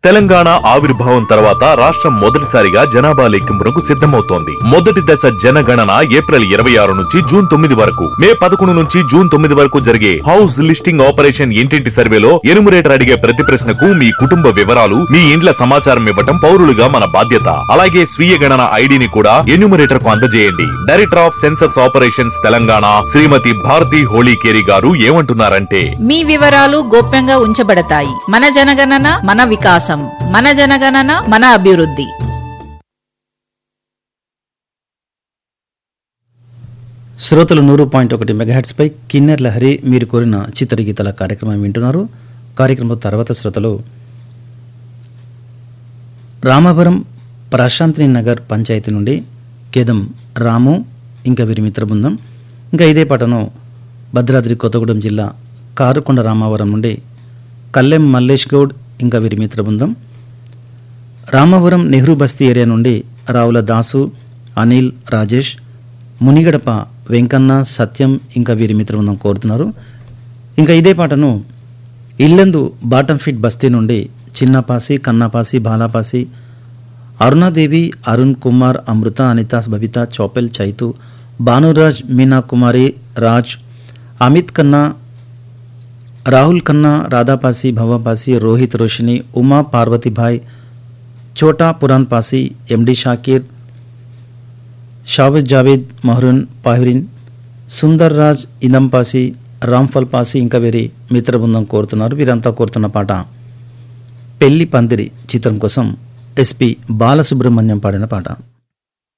తెలంగాణ ఆవిర్భావం తర్వాత రాష్ట్రం మొదటిసారిగా జనాభా లెక్కింపునకు సిద్ధమవుతోంది మొదటి దశ జనగణన ఏప్రిల్ ఇరవై ఆరు నుంచి జూన్ తొమ్మిది వరకు మే పదకొండు నుంచి జూన్ తొమ్మిది వరకు జరిగే హౌస్ లిస్టింగ్ ఆపరేషన్ ఇంటింటి సర్వేలో ఎనుమరేటర్ అడిగే ప్రతి ప్రశ్నకు మీ కుటుంబ వివరాలు మీ ఇండ్ల సమాచారం ఇవ్వటం పౌరులుగా మన బాధ్యత అలాగే స్వీయ గణన ఐడిని కూడా ఎన్యూమరేటర్ కు అందజేయండి director of census operations Telangana Srimathi Bharathi Holikeri గారు ఏమంటున్నారంటే మీ వివరాలు గోప్యంగా ఉంచబడతాయి మన జనగణన మన వికాసం మన జనగణన మన అభివృద్ధి శ్రోతలు నూరు పాయింట్ ఒకటి మెగాహెట్స్పై కిన్నెర్ లహరి మీరు కోరిన చిత్రగీతల కార్యక్రమం వింటున్నారు కార్యక్రమం తర్వాత శ్రోతలు రామవరం ప్రశాంతిని నగర్ పంచాయతీ నుండి కేదం రాము ఇంకా వీరి మిత్ర బృందం ఇంకా ఇదే పాటను భద్రాద్రి కొత్తగూడెం జిల్లా కారుకొండ రామవరం నుండి కల్లెం మల్లేష్ గౌడ్ ఇంకా వీరి మిత్ర బృందం రామవరం నెహ్రూ బస్తీ ఏరియా నుండి రావుల దాసు అనిల్ రాజేష్ మునిగడప వెంకన్న సత్యం ఇంకా వీరి మిత్రబృందం కోరుతున్నారు ఇంకా ఇదే పాటను ఇల్లందు బాటం ఫిట్ బస్తీ నుండి చిన్నపాసి కన్నాపాసి బాలాపాసి అరుణాదేవి అరుణ్ కుమార్ అమృత అనిత బబిత చౌపెల్ చైతు భానురాజ్ మీనా కుమారి రాజ్ అమిత్ కన్నా రాహుల్ ఖన్నా రాధాపాసి భవాపాసి రోహిత్ రోషిని ఉమా పార్వతీభాయ్ చోటా పురాన్ పాసి ఎండి షాకీర్ షావిద్ జావేద్ మహరూన్ పాహిరిన్ సుందర్ రాజ్ ఇదంపాసి రామ్ఫల్ పాసి ఇంకా వీరి మిత్ర బృందం కోరుతున్నారు వీరంతా కోరుతున్న పాట పెళ్లి పందిరి చిత్రం కోసం ఎస్పి బాలసుబ్రహ్మణ్యం పాడిన పాట